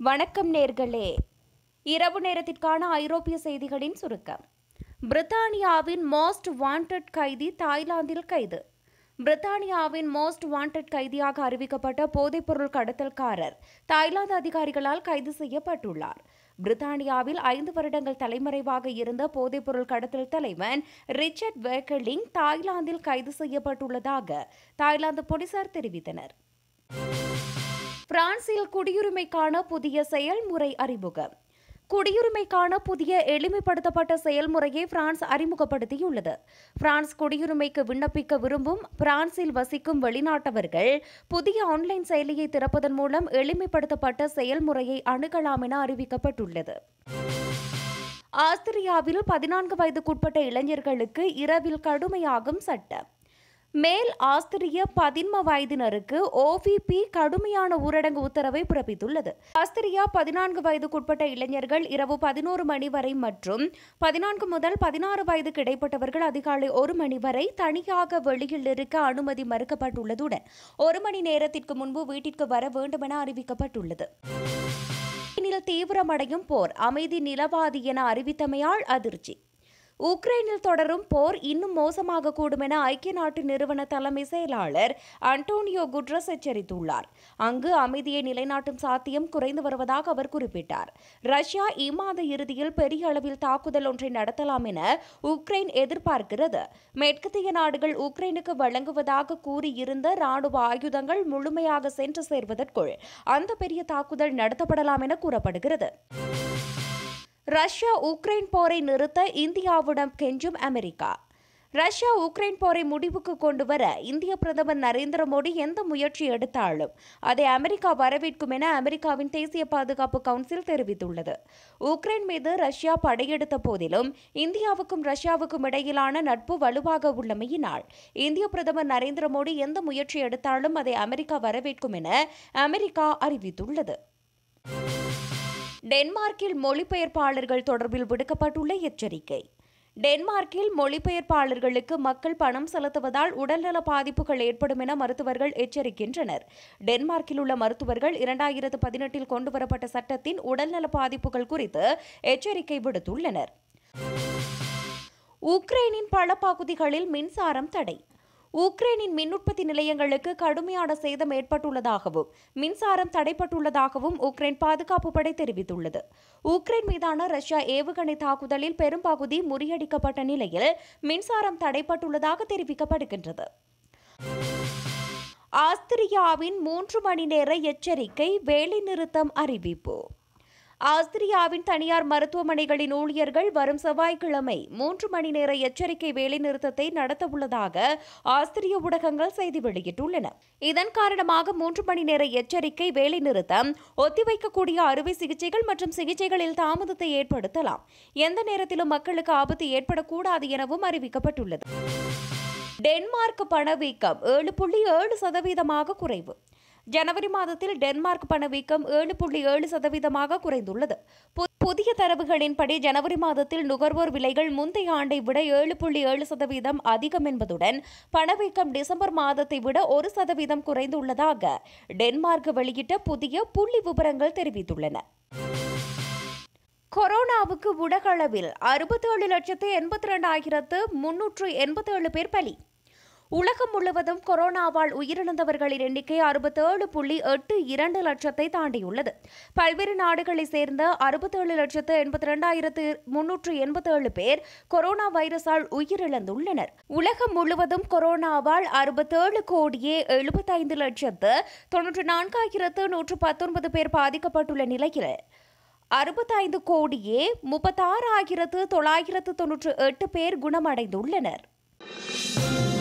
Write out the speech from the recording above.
வணக்கம் நேர்களே இரவு நேரத்திற்கான ஐரோப்பிய செய்திகளின் சுருக்கம் பிரித்தானியாவின் மோஸ்ட் வாண்டட் கைதி தாய்லாந்தில் கைது பிரித்தானியாவின் மோஸ்ட் வாண்டட் கைதியாக அறிவிக்கப்பட்ட போதைப்பொருள் கடத்தல்காரர் தாய்லாந்து அதிகாரிகளால் கைது செய்யப்பட்டுள்ளார் பிரித்தானியாவில் ஐந்து வருடங்கள் தலைமறைவாக இருந்த போதைப்பொருள் கடத்தல் தலைவன் ரிச்சர்ட் வேக்கலிங் தாய்லாந்தில் கைது செய்யப்பட்டுள்ளதாக தாய்லாந்து போலீசார் தெரிவித்தனர் பிரான்சில் குடியுரிமைக்கான புதிய செயல்முறை அறிமுகம் குடியுரிமைக்கான புதிய எளிமைப்படுத்தப்பட்ட செயல்முறையை பிரான்ஸ் அறிமுகப்படுத்தியுள்ளது பிரான்ஸ் குடியுரிமைக்கு விண்ணப்பிக்க விரும்பும் பிரான்சில் வசிக்கும் வெளிநாட்டவர்கள் புதிய ஆன்லைன் செயலியை திறப்பதன் மூலம் எளிமைப்படுத்தப்பட்ட செயல்முறையை அணுகலாம் என அறிவிக்கப்பட்டுள்ளது ஆஸ்திரியாவில் பதினான்கு வயதுக்குட்பட்ட இளைஞர்களுக்கு இரவில் கடுமையாகும் சட்டம் மேல் ஆஸ்திரிய பதின்ம வயதினருக்கு ஓவிபி கடுமையான ஊரடங்கு உத்தரவை பிறப்பித்துள்ளது ஆஸ்திரியா பதினான்கு வயதுக்குட்பட்ட இளைஞர்கள் இரவு பதினோரு மணி வரை மற்றும் பதினான்கு முதல் பதினாறு வயதுக்கு இடைப்பட்டவர்கள் அதிகாலை ஒரு மணி வரை தனியாக வெளியில் இருக்க அனுமதி மறுக்கப்பட்டுள்ளதுடன் ஒரு மணி நேரத்திற்கு முன்பு வீட்டிற்கு வர வேண்டும் என அறிவிக்கப்பட்டுள்ளது உக்ரைனில் தீவிரமடையும் போர் அமைதி நிலவாது என அறிவித்தமையால் அதிர்ச்சி உக்ரைனில் தொடரும் போர் இன்னும் மோசமாக கூடும் என ஐக்கிய நாட்டு நிறுவன தலைமை செயலாளர் அன்டோனியோ குட்ரஸ் எச்சரித்துள்ளார் அங்கு அமைதியை நிலைநாட்டும் சாத்தியம் குறைந்து வருவதாக அவர் குறிப்பிட்டார் ரஷ்யா இம்மாத இறுதியில் பெரிய அளவில் தாக்குதல் ஒன்றை நடத்தலாம் என உக்ரைன் எதிர்பார்க்கிறது மேற்கத்திய நாடுகள் உக்ரைனுக்கு வழங்குவதாக கூறியிருந்த ராணுவ ஆயுதங்கள் முழுமையாக சென்று சேர்வதற்குள் அந்த பெரிய தாக்குதல் நடத்தப்படலாம் என கூறப்படுகிறது ரஷ்யா உக்ரைன் போரை நிறுத்த இந்தியாவிடம் கெஞ்சும் அமெரிக்கா ரஷ்யா உக்ரைன் போரை முடிவுக்கு கொண்டு வர இந்திய பிரதமர் நரேந்திர மோடி எந்த முயற்சி எடுத்தாலும் அதை அமெரிக்கா வரவேற்கும் என அமெரிக்காவின் தேசிய பாதுகாப்பு கவுன்சில் தெரிவித்துள்ளது உக்ரைன் மீது ரஷ்யா படையெடுத்த போதிலும் இந்தியாவுக்கும் ரஷ்யாவுக்கும் இடையிலான நட்பு வலுவாக உள்ளமையினால் இந்திய பிரதமர் நரேந்திர மோடி எந்த முயற்சி எடுத்தாலும் அதை அமெரிக்கா வரவேற்கும் என அமெரிக்கா அறிவித்துள்ளது டென்மார்க்கில் மொழிபெயர்ப்பாளர்கள் தொடர்பில் விடுக்கப்பட்டுள்ள எச்சரிக்கை டென்மார்க்கில் மொழிபெயர்ப்பாளர்களுக்கு மக்கள் பணம் செலுத்துவதால் உடல்நல பாதிப்புகள் ஏற்படும் என மருத்துவர்கள் எச்சரிக்கின்றனர் டென்மார்க்கில் உள்ள மருத்துவர்கள் இரண்டாயிரத்து பதினெட்டில் கொண்டுவரப்பட்ட சட்டத்தின் உடல்நல பாதிப்புகள் குறித்து எச்சரிக்கை விடுத்துள்ளனர் உக்ரைனின் பல பகுதிகளில் மின்சாரம் தடை உக்ரைனின் மின் உற்பத்தி நிலையங்களுக்கு கடுமையான சேதம் ஏற்பட்டுள்ளதாகவும் மின்சாரம் தடைப்பட்டுள்ளதாகவும் உக்ரைன் பாதுகாப்பு படை தெரிவித்துள்ளது உக்ரைன் மீதான ரஷ்யா ஏவுகணை தாக்குதலில் பெரும்பகுதி முறியடிக்கப்பட்ட நிலையில் மின்சாரம் தடைப்பட்டுள்ளதாக தெரிவிக்கப்படுகின்றது ஆஸ்திரியாவின் மூன்று மணி நேர எச்சரிக்கை வேலைநிறுத்தம் அறிவிப்பு ஆஸ்திரியாவின் தனியார் மருத்துவமனைகளின் ஊழியர்கள் வரும் செவ்வாய்க்கிழமை மூன்று மணி நேர எச்சரிக்கை வேலைநிறுத்தத்தை நடத்தவுள்ளதாக ஆஸ்திரிய ஊடகங்கள் செய்தி வெளியிட்டுள்ளன இதன் காரணமாக மூன்று மணி நேர எச்சரிக்கை வேலைநிறுத்தம் ஒத்திவைக்கக்கூடிய அறுவை சிகிச்சைகள் மற்றும் சிகிச்சைகளில் தாமதத்தை ஏற்படுத்தலாம் எந்த நேரத்திலும் மக்களுக்கு ஆபத்து ஏற்படக்கூடாது எனவும் அறிவிக்கப்பட்டுள்ளது டென்மார்க் பணவீக்கம் ஏழு புள்ளி ஏழு சதவீதமாக குறைவு ஜனவரி மாதத்தில் டென்மார்க் பணவீக்கம் ஏழு புள்ளி ஏழு சதவீதமாக குறைந்துள்ளது புதிய தரவுகளின்படி ஜனவரி மாதத்தில் நுகர்வோர் விலைகள் முந்தைய ஆண்டை விட ஏழு புள்ளி ஏழு சதவீதம் அதிகம் என்பதுடன் பணவீக்கம் டிசம்பர் மாதத்தை விட ஒரு சதவீதம் குறைந்துள்ளதாக டென்மார்க் வெளியிட்ட புதிய புள்ளி விவரங்கள் தெரிவித்துள்ளன கொரோனாவுக்கு உலகளவில் அறுபத்தேழு லட்சத்து எண்பத்தி ரெண்டாயிரத்து முன்னூற்று எண்பத்தேழு பேர் பலி உலகம் முழுவதும் கொரோனாவால் உயிரிழந்தவர்களின் எண்ணிக்கை அறுபத்தேழு புள்ளி எட்டு இரண்டு லட்சத்தை தாண்டியுள்ளது பல்வேறு நாடுகளைச் சேர்ந்த அறுபத்தேழு லட்சத்து எண்பத்தி ரெண்டாயிரத்து முன்னூற்று எண்பத்தேழு பேர் கொரோனா வைரஸால் உயிரிழந்துள்ளனர் உலகம் முழுவதும் கொரோனாவால் அறுபத்தேழு கோடியே எழுபத்தைந்து லட்சத்து தொன்னூற்று நான்காயிரத்து நூற்று பத்தொன்பது பேர் பாதிக்கப்பட்டுள்ள நிலையில் அறுபத்தைந்து கோடியே முப்பத்தாறு ஆயிரத்து தொள்ளாயிரத்து தொன்னூற்று எட்டு பேர் குணமடைந்துள்ளனர்